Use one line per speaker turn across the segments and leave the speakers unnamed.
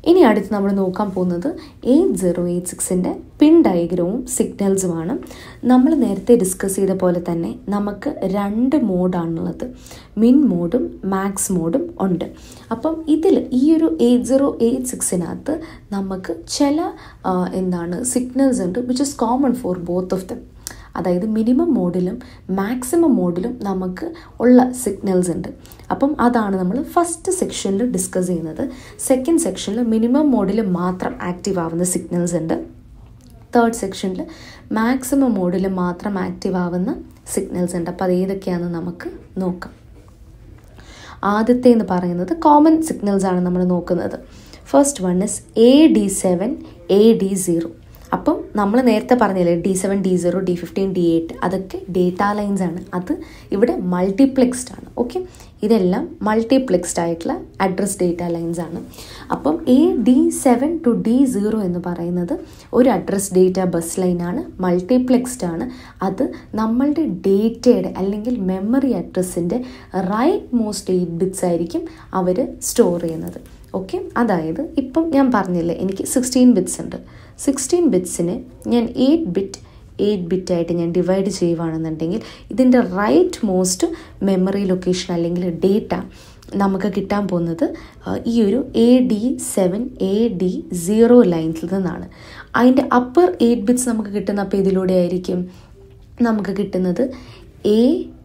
ഇനി അടുത്ത് നമ്മൾ നോക്കാൻ പോകുന്നത് എയ്റ്റ് സീറോ എയ്റ്റ് സിക്സിൻ്റെ പിൻ ഡയഗ്രവും സിഗ്നൽസുമാണ് നമ്മൾ നേരത്തെ ഡിസ്കസ് ചെയ്ത പോലെ തന്നെ നമുക്ക് രണ്ട് മോഡാണുള്ളത് മിൻ മോഡും മാക്സ് മോഡും ഉണ്ട് അപ്പം ഇതിൽ ഈ ഒരു എയ്റ്റ് സീറോ എയ്റ്റ് സിക്സിനകത്ത് നമുക്ക് ചില ആ, എന്താണ് സിഗ്നൽസ് ഉണ്ട് which is common for both of them അതായത് മിനിമം മോഡിലും മാക്സിമം മോഡിലും നമുക്ക് ഉള്ള സിഗ്നൽസ് ഉണ്ട് അപ്പം അതാണ് നമ്മൾ ഫസ്റ്റ് സെക്ഷനിൽ ഡിസ്കസ് ചെയ്യുന്നത് സെക്കൻഡ് സെക്ഷനിൽ മിനിമം മോഡിൽ മാത്രം ആക്റ്റീവ് ആവുന്ന സിഗ്നൽസ് ഉണ്ട് തേർഡ് സെക്ഷനിൽ മാക്സിമം മോഡിൽ മാത്രം ആക്റ്റീവ് ആവുന്ന സിഗ്നൽസ് ഉണ്ട് അപ്പോൾ അത് ഏതൊക്കെയാണെന്ന് നമുക്ക് നോക്കാം ആദ്യത്തെ എന്ന് പറയുന്നത് കോമൺ സിഗ്നൽസ് ആണ് നമ്മൾ നോക്കുന്നത് first one is A D seven A D zero അപ്പം നമ്മൾ നേരത്തെ പറഞ്ഞില്ലേ D seven D zero D fifteen D eight അതൊക്കെ ഡേറ്റ ലൈൻസ് ആണ് അത് ഇവിടെ മൾട്ടിപ്ലെക്സ്ഡ് ആണ് ഓക്കെ ഇതെല്ലാം മൾട്ടിപ്ലെക്സ്ഡ് ആയിട്ടുള്ള അഡ്രസ് ഡേറ്റ ലൈൻസ് ആണ് അപ്പം A D seven to D zero എന്ന് പറയുന്നത് ഒരു അഡ്രസ് ഡേറ്റ ബസ് ലൈനാണ് മൾട്ടിപ്ലെക്സ്ഡ് ആണ് അത് നമ്മളുടെ ഡേറ്റയുടെ അല്ലെങ്കിൽ മെമ്മറി അഡ്രസ്സിൻ്റെ റൈറ്റ് മോസ്റ്റ് എയ്റ്റ് ബിറ്റ്സ് ആയിരിക്കും അവർ സ്റ്റോർ ചെയ്യുന്നത് ഓക്കെ അതായത് ഇപ്പം ഞാൻ പറഞ്ഞില്ലേ എനിക്ക് സിക്സ്റ്റീൻ ബിറ്റ്സ് ഉണ്ട് സിക്സ്റ്റീൻ ബിറ്റ്സിന് ഞാൻ എയ്റ്റ് ബിറ്റ് എയ്റ്റ് ബിറ്റായിട്ട് ഞാൻ ഡിവൈഡ് ചെയ്യുവാണെന്നുണ്ടെങ്കിൽ ഇതിൻ്റെ റൈറ്റ് മോസ്റ്റ് മെമ്മറി ലൊക്കേഷൻ അല്ലെങ്കിൽ ഡേറ്റ നമുക്ക് കിട്ടാൻ പോകുന്നത് ആ, ഈ ഒരു A D seven A D zero ലൈൻസിൽ നിന്നാണ് അതിൻ്റെ അപ്പർ എയ്റ്റ് ബിറ്റ്സ് നമുക്ക് കിട്ടുന്ന അപ്പോൾ ഇതിലൂടെ ആയിരിക്കും നമുക്ക് കിട്ടുന്നത് A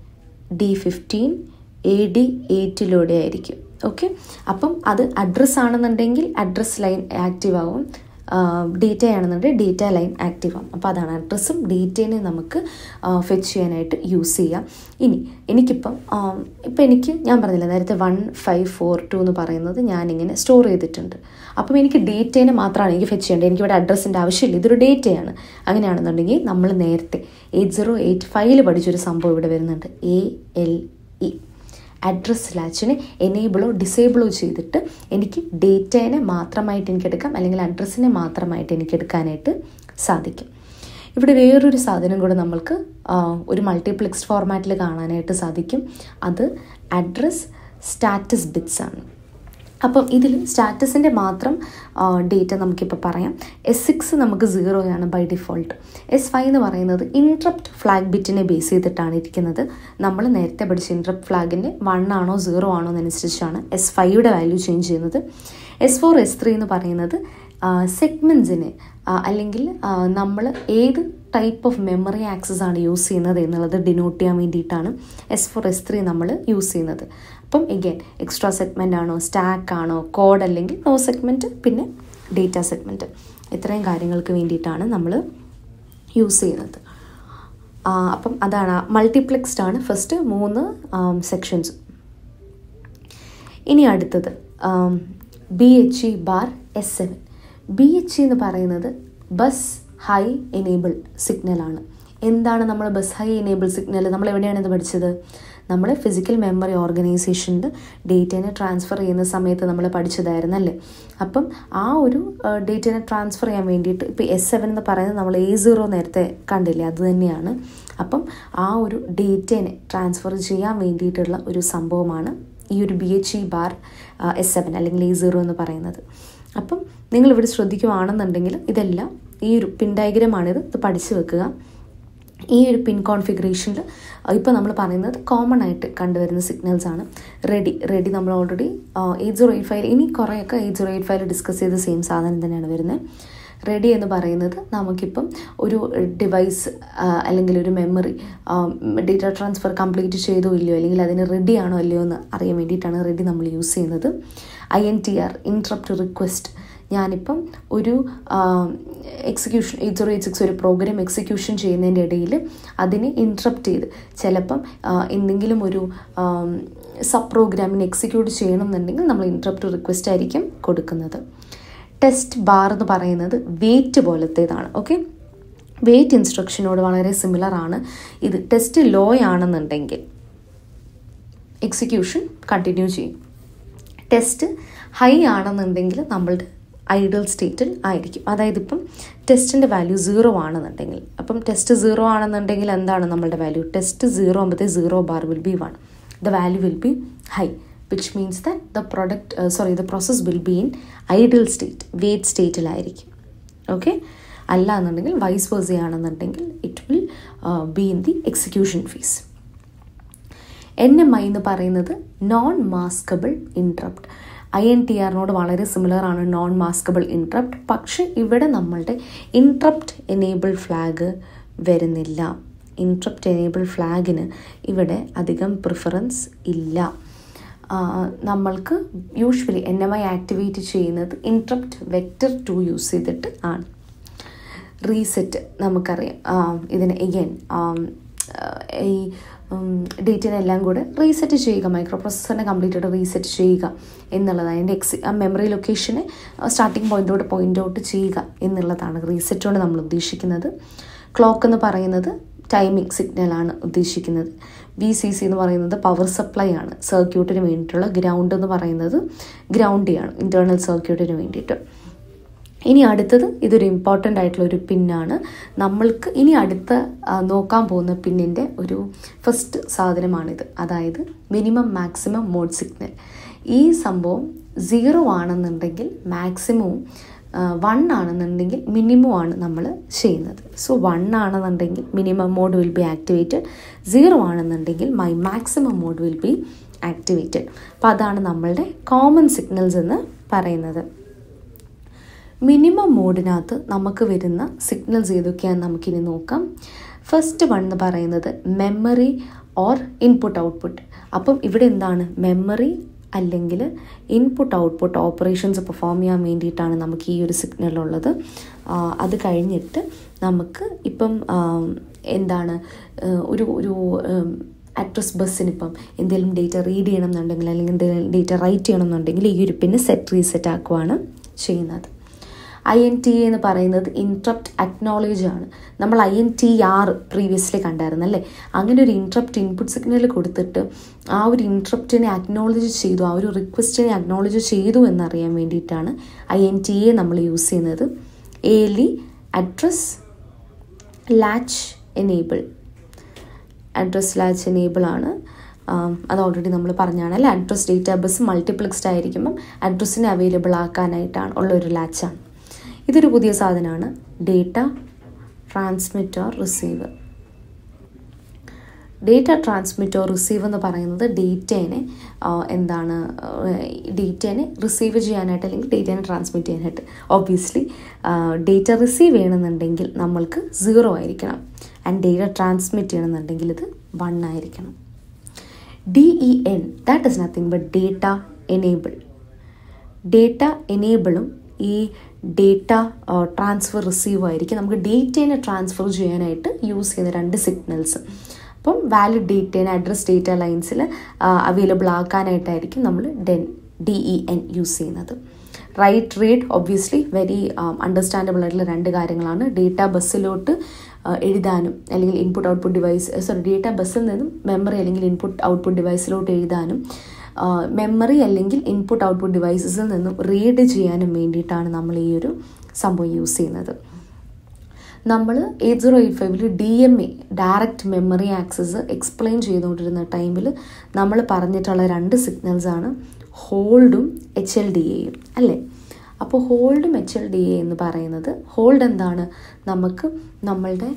D fifteen A D എയ്റ്റിലൂടെ ആയിരിക്കും ഓക്കെ അപ്പം അത് അഡ്രസ്സ് ആണെന്നുണ്ടെങ്കിൽ അഡ്രസ് ലൈൻ ആക്റ്റീവ് ആവും ഡേറ്റ ആണെന്നുണ്ടെങ്കിൽ ഡേറ്റ ലൈൻ ആക്റ്റീവ് ആവും അപ്പോൾ അതാണ് അഡ്രസ്സും ഡേറ്റേനെ നമുക്ക് ഫെച്ച് ചെയ്യാനായിട്ട് യൂസ് ചെയ്യാം ഇനി എനിക്കിപ്പം ഇപ്പം എനിക്ക് ഞാൻ പറഞ്ഞില്ല നേരത്തെ വൺ ഫൈവ് ഫോർ ടു എന്ന് പറയുന്നത് ഞാനിങ്ങനെ സ്റ്റോർ ചെയ്തിട്ടുണ്ട് അപ്പം എനിക്ക് ഡേറ്റേനെ മാത്രമാണ് എനിക്ക് ഫെച്ച് ചെയ്യേണ്ടത് എനിക്കിവിടെ അഡ്രസ്സിൻ്റെ ആവശ്യമില്ല ഇതൊരു ഡേറ്റയാണ് അങ്ങനെയാണെന്നുണ്ടെങ്കിൽ നമ്മൾ നേരത്തെ എയ്റ്റ് സീറോ എയ്റ്റ് ഫൈവിൽ പഠിച്ചൊരു സംഭവം ഇവിടെ വരുന്നുണ്ട് എ എൽ ഇ അഡ്രസ് ലാച്ചിനെ എനേബിളോ ഡിസേബിളോ ചെയ്തിട്ട് എനിക്ക് ഡേറ്റേനെ മാത്രമായിട്ട് എനിക്ക് എടുക്കാം അല്ലെങ്കിൽ അഡ്രസ്സിനെ മാത്രമായിട്ട് എനിക്ക് എടുക്കാനായിട്ട് സാധിക്കും ഇവിടെ വേറൊരു സാധനം കൂടെ നമ്മൾക്ക് ആ, ഒരു മൾട്ടിപ്ലെക്സ് ഫോർമാറ്റിൽ കാണാനായിട്ട് സാധിക്കും അത് അഡ്രസ് സ്റ്റാറ്റസ് ബിറ്റ്സ് ആണ് അപ്പം ഇതിൽ സ്റ്റാറ്റസിൻ്റെ മാത്രം ഡേറ്റ നമുക്കിപ്പോൾ പറയാം എസ് സിക്സ് നമുക്ക് സീറോയാണ് ബൈ ഡിഫോൾട്ട് എസ് ഫൈവ് എന്ന് പറയുന്നത് ഇൻട്രപ്റ്റ് ഫ്ലാഗ് ബിറ്റിനെ ബേസ് ചെയ്തിട്ടാണ് ഇരിക്കുന്നത് നമ്മൾ നേരത്തെ പഠിച്ച ഇൻട്രപ്റ്റ് ഫ്ലാഗിൻ്റെ വൺ ആണോ സീറോ ആണോ എന്നനുസരിച്ചാണ് എസ് ഫൈവയുടെ വാല്യൂ ചേഞ്ച് ചെയ്യുന്നത് എസ് ഫോർ എസ് ത്രീ എന്ന് പറയുന്നത് സെഗ്മെൻസിനെ അല്ലെങ്കിൽ നമ്മൾ ഏത് ടൈപ്പ് ഓഫ് മെമ്മറി ആക്സസ് ആണ് യൂസ് ചെയ്യുന്നത് എന്നുള്ളത് ഡിനോട്ട് ചെയ്യാൻ വേണ്ടിയിട്ടാണ് എസ് ഫോർ എസ് ത്രീ നമ്മൾ യൂസ് ചെയ്യുന്നത് അപ്പം എഗെയിൻ എക്സ്ട്രാ സെഗ്മെൻ്റ് ആണോ സ്റ്റാക്ക് ആണോ കോഡ് അല്ലെങ്കിൽ നോ സെഗ്മെൻറ്റ് പിന്നെ ഡേറ്റ സെഗ്മെൻറ്റ് ഇത്രയും കാര്യങ്ങൾക്ക് വേണ്ടിയിട്ടാണ് നമ്മൾ യൂസ് ചെയ്യുന്നത് ആ, അപ്പം അതാണ് മൾട്ടിപ്ലെക്സ്ഡ് ആണ് ഫസ്റ്റ് മൂന്ന് സെക്ഷൻസ് ഇനി അടുത്തത് B H E bar S seven B H E എന്ന് പറയുന്നത് ബസ് ഹൈ എനേബിൾ സിഗ്നലാണ് എന്താണ് നമ്മൾ ബസ് ഹൈ എനേബിൾ സിഗ്നൽ നമ്മൾ എവിടെയാണ് ഇത് പഠിച്ചത് നമ്മൾ ഫിസിക്കൽ മെമ്മറി ഓർഗനൈസേഷനിൽ ഡേറ്റേനെ ട്രാൻസ്ഫർ ചെയ്യുന്ന സമയത്ത് നമ്മൾ പഠിച്ചതായിരുന്നല്ലേ അപ്പം ആ ഒരു ഡേറ്റേനെ ട്രാൻസ്ഫർ ചെയ്യാൻ വേണ്ടിയിട്ട് ഇപ്പോൾ എസ് സെവൻ എന്ന് പറയുന്നത് നമ്മൾ എ സീറോ നേരത്തെ കണ്ടില്ലേ അത് തന്നെയാണ് അപ്പം ആ ഒരു ഡേറ്റേനെ ട്രാൻസ്ഫർ ചെയ്യാൻ വേണ്ടിയിട്ടുള്ള ഒരു സംഭവമാണ് ഈ ഒരു B H E bar S seven അല്ലെങ്കിൽ എ സീറോ എന്ന് പറയുന്നത് അപ്പം നിങ്ങളിവിടെ ശ്രദ്ധിക്കുകയാണെന്നുണ്ടെങ്കിൽ ഇതെല്ലാം ഈ ഒരു പിൻ ഡയഗ്രമാണിത് ഇത് പഠിച്ചു വെക്കുക ഈ ഒരു പിൻ കോൺഫിഗറേഷനിൽ ഇപ്പോൾ നമ്മൾ പറയുന്നത് കോമൺ ആയിട്ട് കണ്ടുവരുന്ന സിഗ്നൽസ് ആണ് റെഡി റെഡി നമ്മൾ already eight zero eight five ഇനി കുറേയൊക്കെ എയ്റ്റ് സീറോ എയ്റ്റ് ഫൈവിൽ ഡിസ്കസ് ചെയ്ത സെയിം സാധനം തന്നെയാണ് വരുന്നത് റെഡി എന്ന് പറയുന്നത് നമുക്കിപ്പം ഒരു ഡിവൈസ് അല്ലെങ്കിൽ ഒരു മെമ്മറി ഡേറ്റ ട്രാൻസ്ഫർ കംപ്ലീറ്റ് ചെയ്തോ ഇല്ലയോ അല്ലെങ്കിൽ അതിന് റെഡി ആണോ അല്ലയോ എന്ന് അറിയാൻ വേണ്ടിയിട്ടാണ് റെഡി നമ്മൾ യൂസ് ചെയ്യുന്നത് I N T R interrupt request ഞാനിപ്പം ഒരു execution eight zero eight six ഒരു പ്രോഗ്രാം എക്സിക്യൂഷൻ ചെയ്യുന്നതിൻ്റെ ഇടയിൽ അതിനെ ഇൻട്രപ്റ്റ് ചെയ്ത് ചിലപ്പം ആ, എന്തെങ്കിലും ഒരു സബ് പ്രോഗ്രാമിന് എക്സിക്യൂട്ട് ചെയ്യണമെന്നുണ്ടെങ്കിൽ നമ്മൾ ഇൻട്രപ്റ്റ് റിക്വസ്റ്റ് ആയിരിക്കും കൊടുക്കുന്നത് ടെസ്റ്റ് ബാർ എന്ന് പറയുന്നത് വെയിറ്റ് പോലത്തേതാണ് ഓക്കെ വെയിറ്റ് ഇൻസ്ട്രക്ഷനോട് വളരെ സിമിലർ ആണ് ഇത് ടെസ്റ്റ് ലോ ആണെന്നുണ്ടെങ്കിൽ എക്സിക്യൂഷൻ കണ്ടിന്യൂ ചെയ്യും ടെസ്റ്റ് ഹൈ ആണെന്നുണ്ടെങ്കിൽ നമ്മളുടെ ഐഡൽ സ്റ്റേറ്റിൽ ആയിരിക്കും അതായത് ഇപ്പം ടെസ്റ്റിൻ്റെ വാല്യൂ സീറോ ആണെന്നുണ്ടെങ്കിൽ അപ്പം ടെസ്റ്റ് സീറോ ആണെന്നുണ്ടെങ്കിൽ എന്താണ് നമ്മളുടെ വാല്യൂ ടെസ്റ്റ് സീറോ ആകുമ്പോഴത്തേ zero bar will be one the value will be high which means that the product sorry the process will be in idle state wait സ്റ്റേറ്റിലായിരിക്കും okay അല്ല എന്നുണ്ടെങ്കിൽ vice versa ആണെന്നുണ്ടെങ്കിൽ it will be in the execution phase N M I എന്ന് പറയുന്നത് non maskable interrupt I N T ആറിനോട് വളരെ similar ആണ് non maskable interrupt പക്ഷെ ഇവിടെ നമ്മളുടെ ഇൻട്രപ്റ്റ് എനേബിൾ ഫ്ലാഗ് വരുന്നില്ല ഇൻട്രപ്റ്റ് എനേബിൾ ഫ്ലാഗിന് ഇവിടെ അധികം പ്രിഫറൻസ് ഇല്ല നമ്മൾക്ക് usually N M I activate ചെയ്യുന്നത് ഇൻട്രപ്റ്റ് വെക്റ്റർ ടു യൂസ് ചെയ്തിട്ട് ആണ് റീസെറ്റ് നമുക്കറിയാം ഇതിന് എഗെയിൻ ഈ ഡേറ്റിനെല്ലാം കൂടെ റീസെറ്റ് ചെയ്യുക മൈക്രോ പ്രോസസ്സറിനെ കംപ്ലീറ്റ് ആയിട്ട് റീസെറ്റ് ചെയ്യുക എന്നുള്ളതാണ് അതിൻ്റെ എക്സി ആ മെമ്മറി ലൊക്കേഷനെ സ്റ്റാർട്ടിംഗ് പോയിന്റോട് പോയിന്റ് ഔട്ട് ചെയ്യുക എന്നുള്ളതാണ് റീസെറ്റ് കൊണ്ട് നമ്മൾ ഉദ്ദേശിക്കുന്നത് ക്ലോക്ക് എന്ന് പറയുന്നത് ടൈമിംഗ് സിഗ്നലാണ് ഉദ്ദേശിക്കുന്നത് വി സി സി എന്ന് പറയുന്നത് പവർ സപ്ലൈ ആണ് സർക്യൂട്ടിന് വേണ്ടിയിട്ടുള്ള ഗ്രൗണ്ട് എന്ന് പറയുന്നത് ഗ്രൗണ്ടിയാണ് ഇൻറ്റേർണൽ സർക്യൂട്ടിന് വേണ്ടിയിട്ട് ഇനി അടുത്തത് ഇതൊരു ഇമ്പോർട്ടൻ്റ് ആയിട്ടുള്ള ഒരു പിന്നാണ് നമ്മൾക്ക് ഇനി അടുത്ത നോക്കാൻ പോകുന്ന പിന്നിൻ്റെ ഒരു ഫസ്റ്റ് സാധനമാണിത് അതായത് മിനിമം മാക്സിമം മോഡ് സിഗ്നൽ ഈ സംഭവം സീറോ ആണെന്നുണ്ടെങ്കിൽ മാക്സിമവും വൺ ആണെന്നുണ്ടെങ്കിൽ മിനിമം ആണ് നമ്മൾ ചെയ്യുന്നത് സോ വൺ ആണെന്നുണ്ടെങ്കിൽ minimum mode will be activated zero ആണെന്നുണ്ടെങ്കിൽ my maximum mode will be activated അപ്പോൾ അതാണ് നമ്മളുടെ കോമൺ സിഗ്നൽസ് എന്ന് പറയുന്നത് മിനിമം മോഡിനകത്ത് നമുക്ക് വരുന്ന സിഗ്നൽസ് ഏതൊക്കെയാണെന്ന് നമുക്കിനി നോക്കാം ഫസ്റ്റ് വൺ എന്ന് പറയുന്നത് മെമ്മറി ഓർ ഇൻപുട്ട് ഔട്ട്പുട്ട് അപ്പം ഇവിടെ എന്താണ് മെമ്മറി അല്ലെങ്കിൽ ഇൻപുട്ട് ഔട്ട്പുട്ട് ഓപ്പറേഷൻസ് പെർഫോം ചെയ്യാൻ വേണ്ടിയിട്ടാണ് നമുക്ക് ഈ ഒരു സിഗ്നൽ ഉള്ളത് അത് കഴിഞ്ഞിട്ട് നമുക്ക് ഇപ്പം എന്താണ് ഒരു ഒരു അഡ്രസ് ബസ്സിന് ഇപ്പം എന്തെങ്കിലും ഡേറ്റ റീഡ് ചെയ്യണം എന്നുണ്ടെങ്കിൽ അല്ലെങ്കിൽ എന്തെങ്കിലും ഡേറ്റ റൈറ്റ് ചെയ്യണം എന്നുണ്ടെങ്കിൽ ഈ ഒരു പിന്നെ സെറ്റ് റീസെറ്റ് ആക്കുവാണ് ചെയ്യുന്നത് ഐ എൻ ടി എന്ന് പറയുന്നത് ഇൻട്രപ്റ്റ് അക്നോളേജ് ആണ് നമ്മൾ I N T R previously കണ്ടായിരുന്നു അല്ലേ അങ്ങനെ ഒരു ഇൻട്രപ്റ്റ് ഇൻപുട്ട് സിഗ്നൽ കൊടുത്തിട്ട് ആ ഒരു ഇൻട്രപ്റ്റിനെ അക്നോളജ് ചെയ്തു ആ ഒരു റിക്വസ്റ്റിനെ അക്നോളജ് ചെയ്തു എന്നറിയാൻ വേണ്ടിയിട്ടാണ് ഐ എൻ ടി എ നമ്മൾ യൂസ് ചെയ്യുന്നത് ALE address latch enable address latch enable ആണ് അത് ഓൾറെഡി നമ്മൾ പറഞ്ഞാണ് അല്ലേ അഡ്രസ് ഡേറ്റാ ബസ് മൾട്ടിപ്ലക്സ്ഡ് ആയിരിക്കുമ്പം അഡ്രസ്സിനെ അവൈലബിൾ ആക്കാനായിട്ടാണ് ഉള്ളൊരു ലാച്ചാണ് ഇതൊരു പുതിയ സാധനമാണ് data transmit or receive data transmit or receive എന്ന് പറയുന്നത് ഡേറ്റേനെ എന്താണ് ഡേറ്റേനെ റിസീവ് ചെയ്യാനായിട്ട് അല്ലെങ്കിൽ ഡേറ്റേനെ ട്രാൻസ്മിറ്റ് ചെയ്യാനായിട്ട് ഒബ്വിയസ്ലി ഡേറ്റ റിസീവ് ചെയ്യണമെന്നുണ്ടെങ്കിൽ നമ്മൾക്ക് സീറോ ആയിരിക്കണം ആൻഡ് ഡേറ്റ ട്രാൻസ്മിറ്റ് ചെയ്യണമെന്നുണ്ടെങ്കിൽ ഇത് വൺ ആയിരിക്കണം D E N that is nothing but data enable data എനേബിളും ഈ ഡേറ്റ ട്രാൻസ്ഫർ റിസീവ് ആയിരിക്കും നമുക്ക് ഡേറ്റേനെ ട്രാൻസ്ഫർ ചെയ്യാനായിട്ട് യൂസ് ചെയ്യുന്ന രണ്ട് സിഗ്നൽസ് അപ്പം വാലിഡ് ഡേറ്റേനെ അഡ്രസ് ഡേറ്റ ലൈൻസിൽ അവൈലബിൾ ആക്കാനായിട്ടായിരിക്കും നമ്മൾ den D E N use ചെയ്യുന്നത് write read obviously very understandable ആയിട്ടുള്ള രണ്ട് കാര്യങ്ങളാണ് ഡേറ്റ ബസ്സിലോട്ട് എഴുതാനും അല്ലെങ്കിൽ input output device sorry data ബസ്സിൽ നിന്നും മെമ്മറി അല്ലെങ്കിൽ ഇൻപുട്ട് ഔട്ട്പുട്ട് ഡിവൈസിലോട്ട് എഴുതാനും മെമ്മറി അല്ലെങ്കിൽ ഇൻപുട്ട് ഔട്ട്പുട്ട് ഡിവൈസസിൽ നിന്നും റീഡ് ചെയ്യാനും വേണ്ടിയിട്ടാണ് നമ്മൾ ഈ ഒരു സംഭവം യൂസ് ചെയ്യുന്നത് നമ്മൾ എയ്റ്റ് സീറോ എയ്റ്റ് ഫൈവിൽ D M A direct memory access explain ചെയ്തുകൊണ്ടിരുന്ന ടൈമിൽ നമ്മൾ പറഞ്ഞിട്ടുള്ള രണ്ട് സിഗ്നൽസാണ് ഹോൾഡും എച്ച് എൽ ഡി എയും അല്ലേ അപ്പോൾ ഹോൾഡും എച്ച് എൽ ഡി എ എന്ന് പറയുന്നത് ഹോൾഡ് എന്താണ് നമുക്ക് നമ്മളുടെ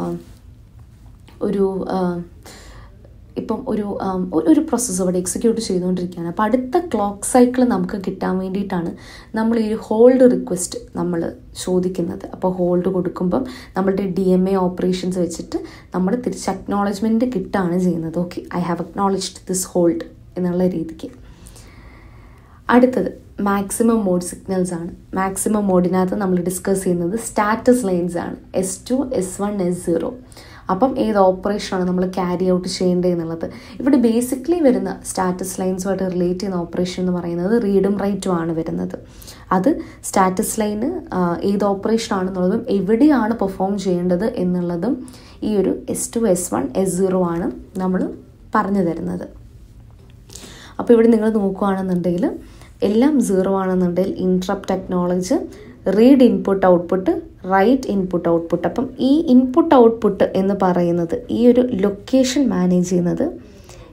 ഒരു ഇപ്പം ഒരു ഒരു പ്രോസസ്സ് അവിടെ എക്സിക്യൂട്ട് ചെയ്തുകൊണ്ടിരിക്കുകയാണ് അപ്പോൾ അടുത്ത ക്ലോക്ക് സൈക്കിൾ നമുക്ക് കിട്ടാൻ വേണ്ടിയിട്ടാണ് നമ്മൾ ഈ ഒരു ഹോൾഡ് റിക്വസ്റ്റ് നമ്മൾ ചോദിക്കുന്നത് അപ്പോൾ ഹോൾഡ് കൊടുക്കുമ്പം നമ്മളുടെ ഡി എം എ ഓപ്പറേഷൻസ് വെച്ചിട്ട് നമ്മൾ തിരിച്ച് അക്നോളജ്മെൻറ്റ് കിട്ടാണ് ചെയ്യുന്നത് okay I have acknowledged this hold എന്നുള്ള രീതിക്ക് അടുത്തത് മാക്സിമം മോഡ് സിഗ്നൽസ് ആണ് മാക്സിമം മോഡിനകത്ത് നമ്മൾ ഡിസ്കസ് ചെയ്യുന്നത് സ്റ്റാറ്റസ് ലൈൻസ് ആണ് S two S one S zero അപ്പം ഏത് ഓപ്പറേഷനാണ് നമ്മൾ ക്യാരി ഔട്ട് ചെയ്യേണ്ടത് എന്നുള്ളത് ഇവിടെ ബേസിക്കലി വരുന്ന സ്റ്റാറ്റസ് ലൈൻസുമായിട്ട് റിലേറ്റ് ചെയ്യുന്ന ഓപ്പറേഷൻ എന്ന് പറയുന്നത് റീഡും റൈറ്റും ആണ് വരുന്നത് അത് സ്റ്റാറ്റസ് ലൈന് ഏത് ഓപ്പറേഷൻ ആണെന്നുള്ളതും എവിടെയാണ് പെർഫോം ചെയ്യേണ്ടത് എന്നുള്ളതും ഈ ഒരു S two S one S zero ആണ് നമ്മൾ പറഞ്ഞു തരുന്നത് അപ്പോൾ ഇവിടെ നിങ്ങൾ നോക്കുകയാണെന്നുണ്ടെങ്കിൽ എല്ലാം സീറോ ആണെന്നുണ്ടെങ്കിൽ interrupt technology read input output write input output അപ്പം ഈ ഇൻപുട്ട് ഔട്ട്പുട്ട് എന്ന് പറയുന്നത് ഈ ഒരു ലൊക്കേഷൻ മാനേജ് ചെയ്യുന്നത്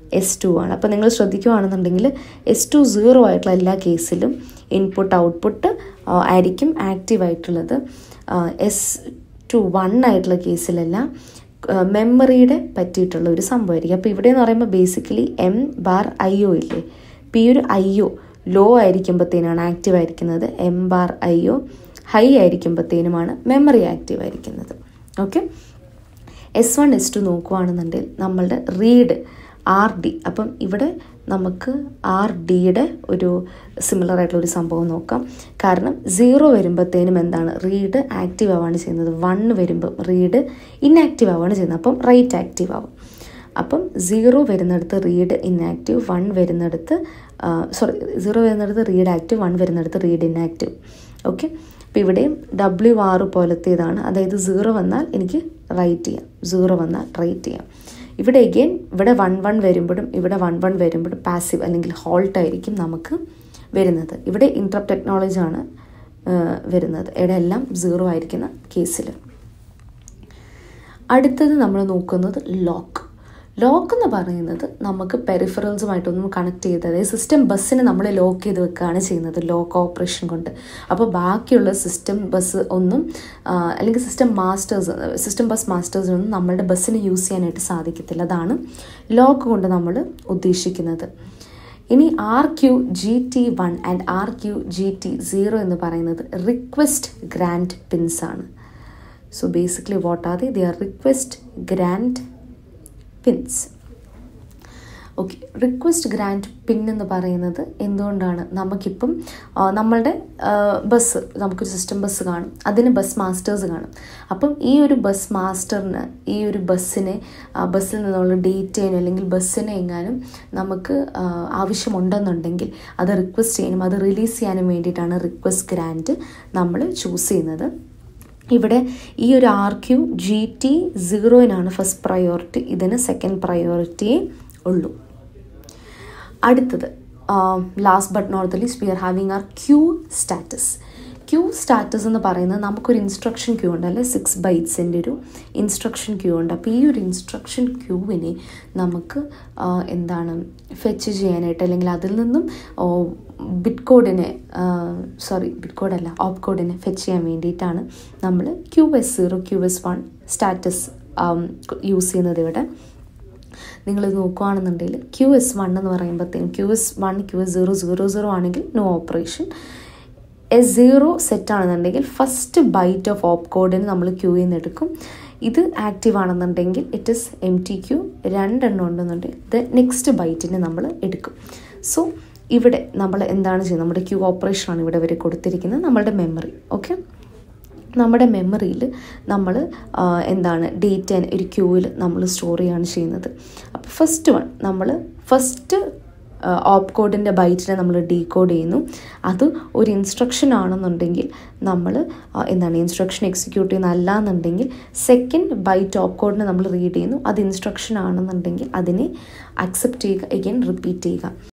എസ് ടു ആണ് അപ്പോൾ നിങ്ങൾ ശ്രദ്ധിക്കുകയാണെന്നുണ്ടെങ്കിൽ എസ് ടു സീറോ ആയിട്ടുള്ള എല്ലാ കേസിലും ഇൻപുട്ട് ഔട്ട്പുട്ട് ആയിരിക്കും ആക്റ്റീവ് ആയിട്ടുള്ളത് എസ് ടു വൺ ആയിട്ടുള്ള കേസിലെല്ലാം മെമ്മറിയുടെ പറ്റിയിട്ടുള്ള ഒരു സംഭവമായിരിക്കും അപ്പോൾ ഇവിടെ എന്ന് പറയുമ്പോൾ basically M bar I O ഇല്ലേ ഇപ്പോൾ ഈ ഒരു ഐ ഒ ലോ ആയിരിക്കുമ്പോഴത്തേനാണ് ആക്റ്റീവ് ആയിരിക്കുന്നത് M bar I O high ആയിരിക്കുമ്പോഴത്തേനുമാണ് മെമ്മറി ആക്റ്റീവ് ആയിരിക്കുന്നത് okay S one S two നോക്കുകയാണെന്നുണ്ടെങ്കിൽ നമ്മളുടെ റീഡ് ആർ ഡി അപ്പം ഇവിടെ നമുക്ക് ആർ ഡിയുടെ ഒരു സിമിലർ ആയിട്ടുള്ള ഒരു സംഭവം നോക്കാം കാരണം സീറോ വരുമ്പോഴത്തേനും എന്താണ് റീഡ് ആക്റ്റീവ് ആവുകയാണ് ചെയ്യുന്നത് വൺ വരുമ്പോൾ റീഡ് ഇൻആക്റ്റീവ് ആവുകയാണ് ചെയ്യുന്നത് അപ്പം റൈറ്റ് ആക്റ്റീവ് ആവും അപ്പം സീറോ വരുന്നിടത്ത് റീഡ് ഇൻആക്റ്റീവ് വൺ വരുന്നിടത്ത് സോറി സീറോ വരുന്നിടത്ത് റീഡ് ആക്റ്റീവ് വൺ വരുന്നിടത്ത് റീഡ് ഇൻആക്റ്റീവ് ഓക്കെ അപ്പോൾ ഇവിടെയും ഡബ്ല്യു ആർ പോലത്തേതാണ് അതായത് സീറോ വന്നാൽ എനിക്ക് റൈറ്റ് ചെയ്യാം സീറോ വന്നാൽ റൈറ്റ് ചെയ്യാം ഇവിടെ എഗെയിൻ ഇവിടെ വൺ വൺ വരുമ്പോഴും ഇവിടെ വൺ വൺ വരുമ്പോഴും പാസീവ് അല്ലെങ്കിൽ ഹോൾട്ട് ആയിരിക്കും നമുക്ക് വരുന്നത് ഇവിടെ ഇൻട്രപ്റ്റ് ടെക്നോളജി ആണ് വരുന്നത് ഇവിടെ എല്ലാം സീറോ ആയിരിക്കുന്ന കേസിൽ അടുത്തത് നമ്മൾ നോക്കുന്നത് ലോക്ക് ലോക്ക് എന്ന് പറയുന്നത് നമുക്ക് പെരിഫറൽസുമായിട്ടൊന്നും കണക്ട് ചെയ്ത് അതായത് സിസ്റ്റം ബസ്സിനെ നമ്മൾ ലോക്ക് ചെയ്ത് വെക്കുകയാണ് ചെയ്യുന്നത് ലോക്ക് ഓപ്പറേഷൻ കൊണ്ട് അപ്പോൾ ബാക്കിയുള്ള സിസ്റ്റം ബസ് ഒന്നും അല്ലെങ്കിൽ സിസ്റ്റം മാസ്റ്റേഴ്സ് സിസ്റ്റം ബസ് മാസ്റ്റേഴ്സിനൊന്നും നമ്മളുടെ ബസ്സിന് യൂസ് ചെയ്യാനായിട്ട് സാധിക്കത്തില്ല അതാണ് ലോക്ക് കൊണ്ട് നമ്മൾ ഉദ്ദേശിക്കുന്നത് ഇനി R Q G T one and R Q G T zero എന്ന് പറയുന്നത് റിക്വസ്റ്റ് ഗ്രാൻഡ് പിൻസ് ആണ് so basically what are the the R request grant pins okay request grant pin എന്ന് പറയുന്നത് എന്തുകൊണ്ടാണ് നമുക്കിപ്പം നമ്മളുടെ ബസ് നമുക്കൊരു സിസ്റ്റം ബസ് കാണും അതിന് ബസ് മാസ്റ്റേഴ്സ് കാണും അപ്പം ഈ ഒരു ബസ് മാസ്റ്ററിന് ഈ ഒരു ബസ്സിനെ ബസ്സിൽ നിന്നുള്ള ഡേറ്റേനോ അല്ലെങ്കിൽ ബസ്സിനെ എങ്ങാനും നമുക്ക് ആവശ്യമുണ്ടെന്നുണ്ടെങ്കിൽ അത് റിക്വസ്റ്റ് ചെയ്യാനും അത് റിലീസ് ചെയ്യാനും വേണ്ടിയിട്ടാണ് റിക്വസ്റ്റ് ഗ്രാൻഡ് നമ്മൾ ചൂസ് ചെയ്യുന്നത് ഇവിടെ ഈ ഒരു ആർ ക്യു ജി ടി സീറോയിനാണ് ഫസ്റ്റ് പ്രയോറിറ്റി ഇതിന് സെക്കൻഡ് പ്രയോറിറ്റിയേ ഉള്ളൂ അടുത്തത് last but not the least we are having R Q status Q status എന്ന് പറയുന്നത് നമുക്കൊരു ഇൻസ്ട്രക്ഷൻ ക്യൂ ഉണ്ട് അല്ലെ സിക്സ് ബൈറ്റ്സിൻ്റെ ഒരു ഇൻസ്ട്രക്ഷൻ ക്യൂ ഉണ്ട് അപ്പോൾ ഈ ഒരു ഇൻസ്ട്രക്ഷൻ ക്യൂവിനെ നമുക്ക് എന്താണ് ഫെച്ച് ചെയ്യാനായിട്ട് അല്ലെങ്കിൽ അതിൽ നിന്നും ബിറ്റ് കോഡിനെ സോറി ബിറ്റ് കോഡല്ല ഓപ്പ് കോഡിനെ ഫെച്ച് ചെയ്യാൻ വേണ്ടിയിട്ടാണ് നമ്മൾ Q S zero Q S one status use ചെയ്യുന്നത് ഇവിടെ നിങ്ങളിത് നോക്കുകയാണെന്നുണ്ടെങ്കിൽ ക്യൂ എസ് വൺ എന്ന് പറയുമ്പോഴത്തേക്കും Q S one Q S zero zero zero ആണെങ്കിൽ no operation S zero set ആണെന്നുണ്ടെങ്കിൽ ഫസ്റ്റ് ബൈറ്റ് ഓഫ് ഓപ്പ് കോഡിന് നമ്മൾ ക്യൂയിൽ നിന്ന് എടുക്കും ഇത് ആക്റ്റീവ് ആണെന്നുണ്ടെങ്കിൽ it is empty queue രണ്ടെണ്ണം ഉണ്ടെന്നുണ്ടെങ്കിൽ ദ നെക്സ്റ്റ് ബൈറ്റിനെ നമ്മൾ എടുക്കും സോ ഇവിടെ നമ്മൾ എന്താണ് ചെയ്യുന്നത് നമ്മുടെ ക്യൂ ഓപ്പറേഷനാണ് ഇവിടെ വരെ കൊടുത്തിരിക്കുന്നത് നമ്മളുടെ മെമ്മറി ഓക്കെ നമ്മുടെ മെമ്മറിയിൽ നമ്മൾ എന്താണ് ഡേറ്റ ഒരു ക്യൂവിൽ നമ്മൾ സ്റ്റോർ ചെയ്യാണ് ചെയ്യുന്നത് അപ്പോൾ ഫസ്റ്റ് വൺ നമ്മൾ ഫസ്റ്റ് ഓപ്പ് കോഡിൻ്റെ ബൈറ്റിനെ നമ്മൾ ഡീകോഡ് ചെയ്യുന്നു അത് ഒരു ഇൻസ്ട്രക്ഷൻ ആണെന്നുണ്ടെങ്കിൽ നമ്മൾ എന്താണ് ഇൻസ്ട്രക്ഷൻ എക്സിക്യൂട്ട് ചെയ്യുന്ന അല്ല എന്നുണ്ടെങ്കിൽ സെക്കൻഡ് ബൈറ്റ് ഓപ്പ് കോഡിനെ നമ്മൾ റീഡ് ചെയ്യുന്നു അത് ഇൻസ്ട്രക്ഷൻ ആണെന്നുണ്ടെങ്കിൽ അതിനെ അക്സെപ്റ്റ് ചെയ്യുക എഗെയിൻ റിപ്പീറ്റ് ചെയ്യുക